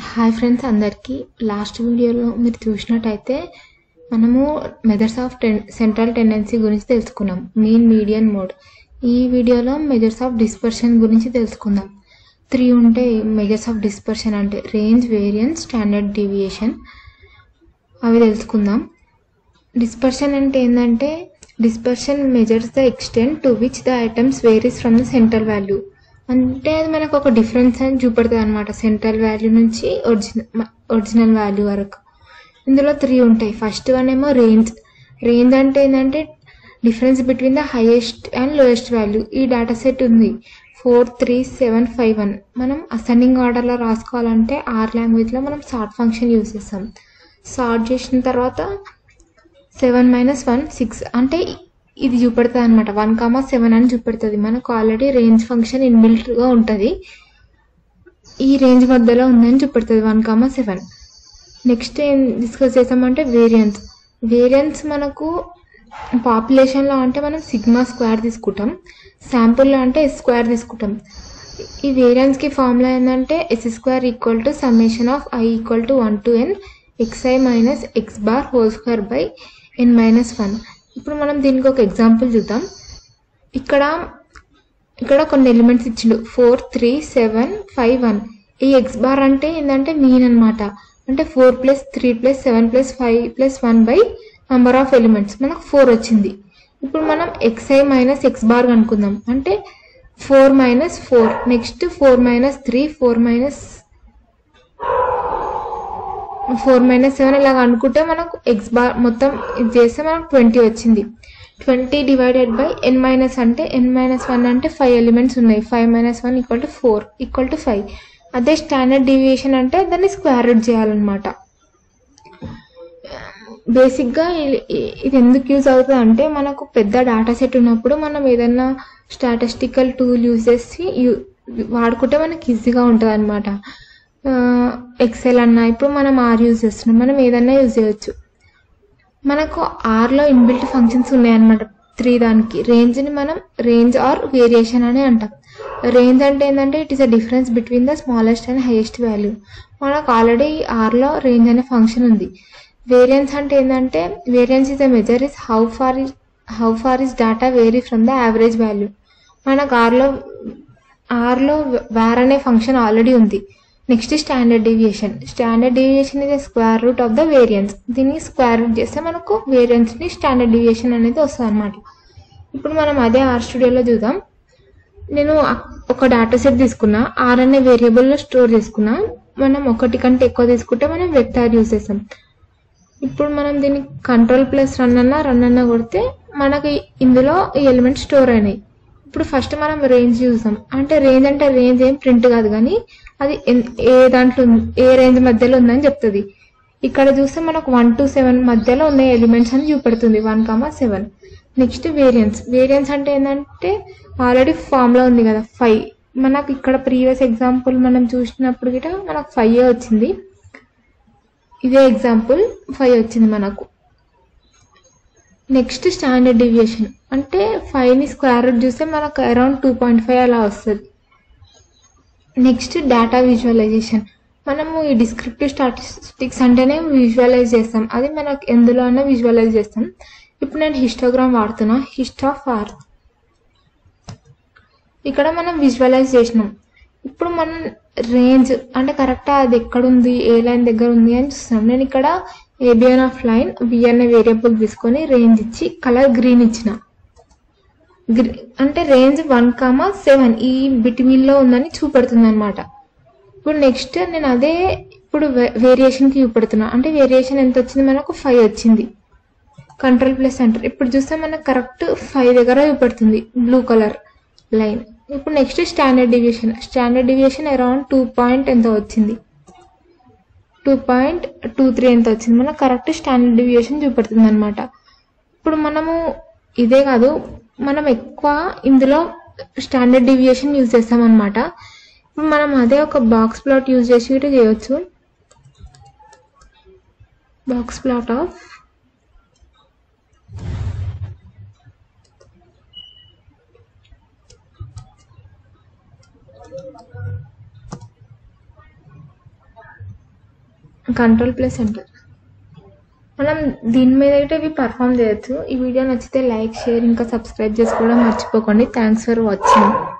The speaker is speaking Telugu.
హాయ్ ఫ్రెండ్స్ అందరికీ లాస్ట్ వీడియోలో మీరు చూసినట్టయితే మనము measures of ten central tendency గురించి తెలుసుకున్నాం మీన్ మీడియన్ మోడ్ ఈ వీడియోలో మెజర్స్ ఆఫ్ డిస్పర్షన్ గురించి తెలుసుకుందాం త్రీ ఉంటాయి మెజర్స్ ఆఫ్ డిస్పర్షన్ అంటే రేంజ్ వేరియన్స్ స్టాండర్డ్ డీవియేషన్ అవి తెలుసుకుందాం డిస్పర్షన్ అంటే ఏంటంటే dispersion measures the extent to which the items varies from the central value అంటే అది మనకు ఒక డిఫరెన్స్ అని చూపెడుతుంది అనమాట సెంట్రల్ వాల్యూ నుంచి ఒరిజినల్ ఒరిజినల్ వాల్యూ వరకు ఇందులో త్రీ ఉంటాయి ఫస్ట్ వన్ ఏమో రేంజ్ రేంజ్ అంటే ఏంటంటే difference between the highest and lowest value ఈ డేటా సెట్ ఉంది four three seven five one మనం అసెండింగ్ ఆర్డర్లో రాసుకోవాలంటే ఆర్ లాంగ్వేజ్లో మనం సార్ట్ ఫంక్షన్ యూస్ చేస్తాం సార్ట్ చేసిన తర్వాత సెవెన్ మైనస్ వన్ సిక్స్ అంటే ఇది చూపెడుతుంది అనమాట వన్ కామా సెవెన్ అని చూపెడుతుంది మనకు ఆల్రెడీ రేంజ్ ఫంక్షన్ ఇన్బిల్ట్గా ఉంటుంది ఈ రేంజ్ మధ్యలో ఉందని చూపెడుతుంది వన్ కామా సెవెన్ నెక్స్ట్ ఏం డిస్కస్ చేసామంటే వేరియన్స్ వేరియన్స్ మనకు పాపులేషన్లో అంటే మనం సిగ్మా స్క్వేర్ తీసుకుంటాం శాంపుల్లో అంటే ఎస్ స్క్వేర్ తీసుకుంటాం ఈ వేరియన్స్కి ఫార్ములా ఏంటంటే S square equal to summation of I equal to one to N X I minus X bar whole square by N minus one ఇప్పుడు మనం దీనికి ఒక ఎగ్జాంపుల్ చూద్దాం ఇక్కడ ఇక్కడ కొన్ని ఎలిమెంట్స్ ఇచ్చిండు four three seven five one ఈ ఎక్స్ బార్ అంటే ఏంటంటే మీన్ అనమాట అంటే four plus three plus seven plus five plus one by number of elements మనకు ఫోర్ వచ్చింది ఇప్పుడు మనం ఎక్స్ఐ మైనస్ ఎక్స్ బార్ అనుకుందాం అంటే four minus four next four minus three four minus four minus seven ఇలాగ అనుకుంటే మనకు ఎక్స్ బార్ మొత్తం ఇది చేస్తే మనకు ట్వంటీ వచ్చింది twenty divided by N minus అంటే ఎన్ మైనస్ వన్ అంటే ఫైవ్ ఎలిమెంట్స్ ఉన్నాయి five minus one equal to four equal to five అదే స్టాండర్డ్ డీవియేషన్ అంటే దాన్ని స్క్వేర్ రూట్ చేయాలన్నమాట బేసిక్గా ఇది ఎందుకు యూజ్ అవుతుంది అంటే మనకు పెద్ద డేటా సెట్ ఉన్నప్పుడు మనం ఏదైనా స్టాటిస్టికల్ టూల్ యూజ్ చేసి వాడుకుంటే మనకి ఈజీగా ఉంటుంది అనమాట ఎక్సెల్ అన్న ఇప్పుడు మనం ఆర్ యూజ్ చేస్తున్నాం మనం ఏదన్నా యూజ్ చేయొచ్చు మనకు ఆర్లో ఇన్బిల్ట్ ఫంక్షన్స్ ఉన్నాయన్నమాట త్రీ దానికి రేంజ్ని మనం రేంజ్ ఆర్ వేరియేషన్ అని అంటాం రేంజ్ అంటే ఏంటంటే it is a difference between the smallest and highest value మనకు ఆల్రెడీ ఆర్లో రేంజ్ అనే ఫంక్షన్ ఉంది వేరియన్స్ అంటే ఏంటంటే variance is the measure is how far is how far is data vary from the average value మనకు ఆర్లో ఆర్లో వేర్ అనే ఫంక్షన్ ఆల్రెడీ ఉంది next standard deviation standard deviation is square root of the variance దీన్ని స్క్వేర్ రూట్ చేస్తే మనకు వేరియన్స్ని స్టాండర్డ్ డీవియేషన్ అనేది వస్తుంది అనమాట ఇప్పుడు మనం అదే ఆర్ స్టూడియోలో చూద్దాం నేను ఒక డేటా సెట్ తీసుకున్నా ఆర్ అనే వేరియబుల్లో స్టోర్ చేసుకున్నా మనం ఒకటి కంటే ఎక్కువ తీసుకుంటే మనం వెక్టార్ యూజ్ చేస్తాం ఇప్పుడు మనం దీన్ని కంట్రోల్ ప్లస్ రన్ అన్నా రన్ అన్నా కొడితే మనకి ఇందులో ఈ ఎలిమెంట్స్ స్టోర్ అయినాయి ఇప్పుడు ఫస్ట్ మనం రేంజ్ చూసాం అంటే రేంజ్ అంటే రేంజ్ ఏం ప్రింట్ కాదు కానీ అది ఏ దాంట్లో ఏ రేంజ్ మధ్యలో ఉందని చెప్తుంది ఇక్కడ చూస్తే మనకు వన్ టు సెవెన్ మధ్యలో ఉన్న ఎలిమెంట్స్ అని చూపెడుతుంది one comma seven next variance variance అంటే ఏంటంటే ఆల్రెడీ ఫామ్లో ఉంది కదా ఫైవ్ మనకు ఇక్కడ ప్రీవియస్ ఎగ్జాంపుల్ మనం చూసినప్పుడు గిట మనకు ఫైవ్ వచ్చింది ఇదే ఎగ్జాంపుల్ ఫైవ్ వచ్చింది మనకు నెక్స్ట్ స్టాండర్డ్ డివియేషన్ అంటే ఫైవ్ని స్క్వేర్ రూట్ చూస్తే మనకు అరౌండ్ టూ పాయింట్ ఫైవ్ అలా వస్తుంది నెక్స్ట్ డేటా విజువలైజేషన్ మనము ఈ డిస్క్రిప్టివ్ స్టాటిస్టిక్స్ అంటేనే విజువలైజ్ చేస్తాం అది మనకు ఎందులో అయినా విజువలైజ్ చేస్తాం ఇప్పుడు నేను హిస్టోగ్రామ్ వాడుతున్నా హిస్ట్ ఆఫ్ ఆర్ ఇక్కడ మనం విజువలైజ్ చేసినాం ఇప్పుడు మనం రేంజ్ అంటే కరెక్ట్గా అది ఎక్కడుంది ఏ లైన్ దగ్గర ఉంది అని చూస్తున్నాం నేను ఇక్కడ ఏబిఎన్ ఆఫ్ లైన్ బి అనే వేరియబుల్ తీసుకొని రేంజ్ ఇచ్చి కలర్ గ్రీన్ ఇచ్చిన గ్రీ అంటే రేంజ్ వన్ కామా సెవెన్ ఈ బిట్వీన్లో ఉందని చూపెడుతుంది అనమాట ఇప్పుడు నెక్స్ట్ నేను అదే ఇప్పుడు వేరియేషన్కి చూపెడుతున్నా అంటే వేరియేషన్ ఎంత వచ్చింది మనకు ఫైవ్ వచ్చింది కంట్రోల్ ప్లస్ అంటారు ఇప్పుడు చూస్తే మనకు కరెక్ట్ ఫైవ్ దగ్గర చూపెడుతుంది బ్లూ కలర్ లైన్ ఇప్పుడు next standard deviation standard deviation around two point ఎంత వచ్చింది టూ పాయింట్ టూ త్రీ ఎంత వచ్చింది మనకు కరెక్ట్ స్టాండర్డ్ డివియేషన్ చూపెడుతుంది అనమాట ఇప్పుడు మనము ఇదే కాదు మనం ఎక్కువ ఇందులో స్టాండర్డ్ డివియేషన్ యూజ్ చేస్తాం అనమాట ఇప్పుడు మనం అదే ఒక బాక్స్ ప్లాట్ యూజ్ చేసి కూడా చేయొచ్చు box plot of control plus enter మనం దీని మీద అయితే ఇవి పర్ఫామ్ చేయొచ్చు ఈ వీడియో నచ్చితే లైక్ షేర్ ఇంకా సబ్స్క్రైబ్ చేసుకోవడం మర్చిపోకండి థ్యాంక్స్ ఫర్ వాచింగ్